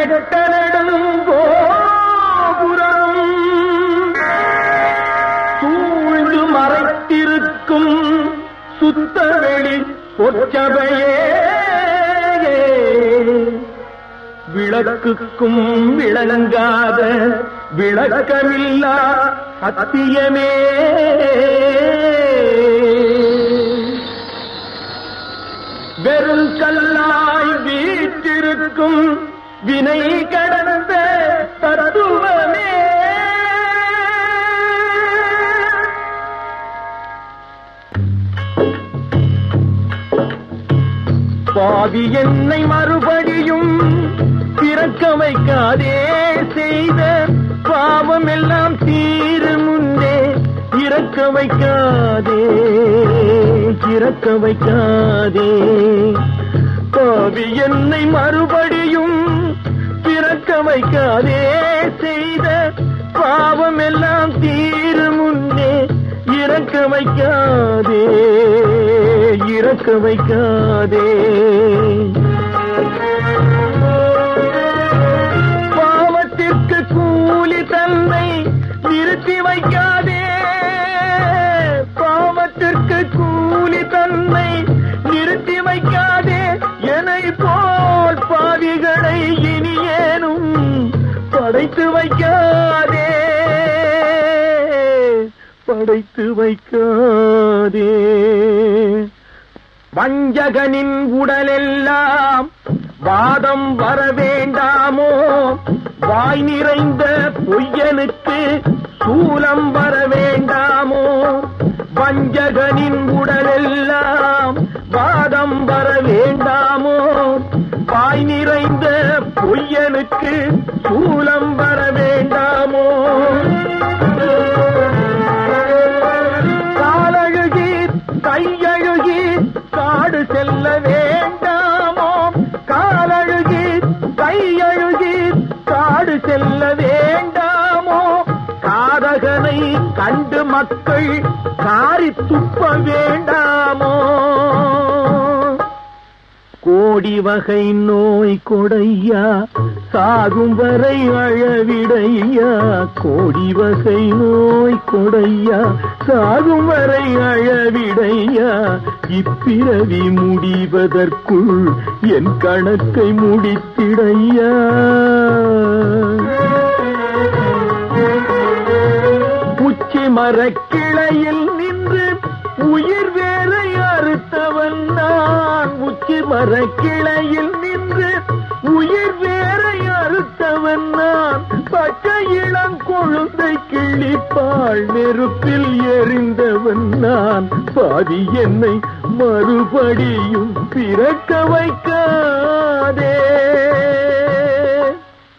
கெட்ட நெடுங்கோபுரம் சூழ்ந்து மறைத்திருக்கும் சுத்தவெளி பொற்சபையே விளக்குக்கும் விளங்காத விளக்கமில்லா சத்தியமே வெறும் கல்லாய் வீற்றிருக்கும் வினை கடந்த தத்துவமே பாவி என்னை மறுபடியும் பிறக்க வைக்காதே செய்த பாவம் எல்லாம் தீரு முன்னே இறக்க வைக்காதே இறக்க வைக்காதே பாவி என்னை மறுபடியும் பிறக்க வைக்காதே செய்த பாவம் எல்லாம் தீரு முன்னே இறக்க வைக்காதே இறக்க வைக்காதே பாவத்திற்கு கூலி தன்னை நிறுத்தி வைக்காதே பாவத்திற்கு கூலி தன்னை நிறுத்தி வைக்காதே என்னை போல் பாவிகளை இனியேனும் படைத்து வைக்காதே படைத்து வைக்காதே வஞ்சகனின் உடலெல்லாம் வாதம் வர வேண்டாமோ வாய் நிறைந்த பொய்யனுக்கு சூலம் வர வேண்டாமோ வஞ்சகனின் உடலெல்லாம் வாதம் வர வேண்டாமோ வாய் நிறைந்த பொய்யனுக்கு சூலம் வர வேண்டாமோ காலழுகி கையழுகி காடு செல்ல வேண்டாமோ காலழுகி கையழுகி காடு செல்ல வேண்டாமோ காதகனை கண்டு மக்கள் காரி துப்ப வேண்டாமோ கோடி வகை நோய் கொடையா சாகும் வரை அழவிடையா கோடி வகை நோய் கொடையா சாகும் வரை அழவிடையா இப்பிறவி முடிவதற்குள் என் கணக்கை முடித்திடையா உச்சி மரக்கிளையில் நின்று உயிர் வேலை அறுத்தவன் நான் உச்சி மரக்கிளையில் நின்று உயிர் வேலை அறுத்தவன் நான் பச்சை இளங்கொழுந்தை கிள்ளிப்பாள் நெருப்பில் எரிந்தவன் நான் பாதி என்னை மறுபடியும் பிறக்க வைக்காதே